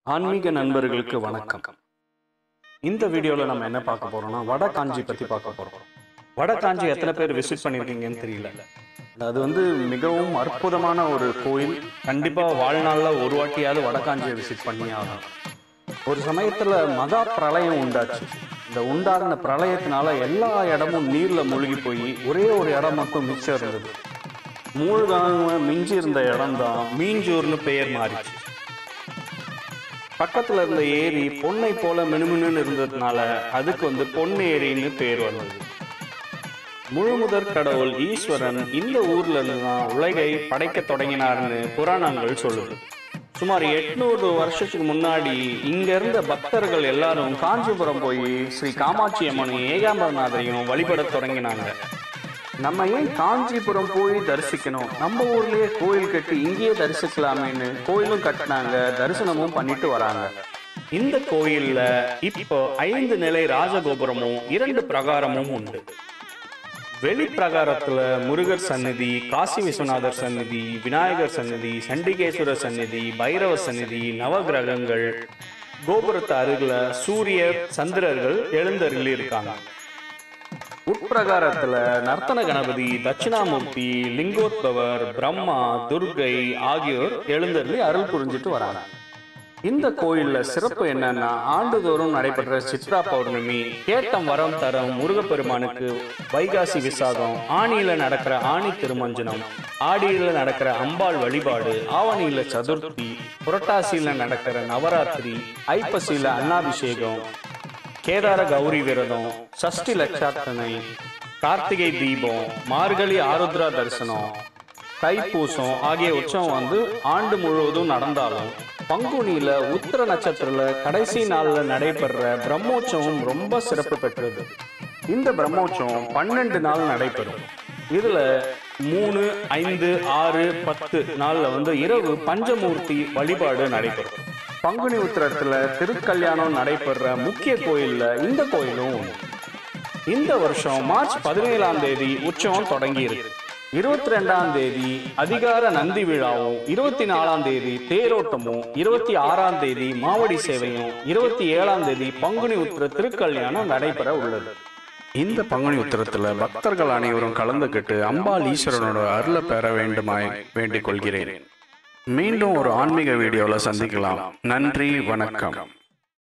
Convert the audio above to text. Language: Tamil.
ஆன்மீக நண்பர்களுக்கு வணக்கம் இந்த வீடியோவில் நம்ம என்ன பார்க்க போறோம்னா வட காஞ்சி பற்றி பார்க்க போறோம் வட காஞ்சி எத்தனை பேர் விசிட் பண்ணியிருக்கீங்கன்னு தெரியல அது வந்து மிகவும் அற்புதமான ஒரு கோயில் கண்டிப்பாக வாழ்நாளில் ஒரு வாட்டியாவது வட காஞ்சியை விசிட் பண்ணி ஆகணும் ஒரு சமயத்தில் மகா பிரளயம் உண்டாச்சு இந்த உண்டான பிரளயத்தினால எல்லா இடமும் நீரில் மூழ்கி போய் ஒரே ஒரு இடம் மட்டும் மிச்சம் இருந்தது மூழ்காம மிஞ்சி இருந்த இடம் தான் மீஞ்சூர்னு பெயர் மாறிச்சு பக்கத்துல இருந்த ஏரி பொன்னை போல மினுமினுன்னு இருந்ததுனால அதுக்கு வந்து பொன்னேரின்னு பேர் வந்தது முழுமுதற் கடவுள் ஈஸ்வரன் இந்த ஊர்ல இருந்து தான் உலகை படைக்க தொடங்கினார்னு புராணங்கள் சொல்லுது சுமார் எட்நூறு வருஷத்துக்கு முன்னாடி இங்க இருந்த பக்தர்கள் எல்லாரும் காஞ்சிபுரம் போய் ஸ்ரீ காமாட்சி அம்மனையும் ஏகாம்பரநாதரையும் வழிபடத் தொடங்கினாங்க நம்ம ஏன் காஞ்சிபுரம் போய் தரிசிக்கணும் நம்ம ஊர்லயே கோயில் கட்டி இங்கேயே தரிசிக்கலாமேன்னு கோயிலும் கட்டினாங்க தரிசனமும் பண்ணிட்டு வராங்க இந்த கோயில்ல இப்போ ஐந்து நிலை ராஜகோபுரமும் இரண்டு பிரகாரமும் உண்டு வெளி பிரகாரத்துல முருகர் சந்நிதி காசி விஸ்வநாதர் சந்நிதி விநாயகர் சந்நிதி சண்டிகேஸ்வரர் சந்நிதி பைரவ சந்நிதி நவகிரகங்கள் கோபுரத்து அருகில சூரியர் சந்திரர்கள் எழுந்தருளி இருக்காங்க உட்பிரகாரத்துல நர்த்தன கணபதி தட்சிணாமூர்த்தி லிங்கோத்பவர் பிரம்மா துர்கை ஆகியோர் எழுந்தருளி அருள் புரிஞ்சிட்டு வராங்க இந்த கோயில்ல சிறப்பு என்னன்னா ஆண்டுதோறும் நடைபெற்ற சித்ரா பௌர்ணமி கேட்டம் வரம் தரும் முருகப்பெருமானுக்கு வைகாசி விசாகம் ஆணியில நடக்கிற ஆணி திருமஞ்சனம் ஆடியில நடக்கிற அம்பாள் வழிபாடு ஆவணியில சதுர்த்தி புரட்டாசியில நடக்கிற நவராத்திரி ஐப்பசியில அன்னாபிஷேகம் கேதார கௌரி விரதம் சஷ்டி லட்சார்த்தனை கார்த்திகை தீபம் மார்கழி ஆருத்ரா தரிசனம் தைப்பூசம் ஆகிய உற்சவம் வந்து ஆண்டு முழுவதும் நடந்தாலும் பங்குனியில உத்திர நட்சத்திரத்துல கடைசி நாள்ல நடைபெற பிரம்மோற்சவம் ரொம்ப சிறப்பு பெற்றது இந்த பிரம்மோற்சவம் பன்னெண்டு நாள் நடைபெறும் இதுல மூணு ஐந்து ஆறு பத்து நாள்ல வந்து இரவு பஞ்சமூர்த்தி வழிபாடு நடைபெறும் பங்குனி உத்திரத்துல திருக்கல்யாணம் நடைபெற முக்கிய கோயில்ல இந்த கோயிலும் ஒன்று இந்த வருஷம் மார்ச் பதினேழாம் தேதி உற்சவம் தொடங்கி இருக்கு இருபத்தி ரெண்டாம் தேதி அதிகார நந்தி விழாவும் இருபத்தி நாலாம் தேதி தேரோட்டமும் இருபத்தி ஆறாம் தேதி மாவடி சேவையும் இருபத்தி ஏழாம் தேதி பங்குனி உத்திர திருக்கல்யாணம் நடைபெற உள்ளது இந்த பங்குனி உத்திரத்துல பக்தர்கள் அனைவரும் கலந்துக்கிட்டு அம்பாள் ஈஸ்வரனோட அருளை பெற வேண்டுமாய் வேண்டிக் கொள்கிறேன் மீண்டும் ஒரு ஆன்மீக வீடியோவில் சந்திக்கலாம் நன்றி வணக்கம்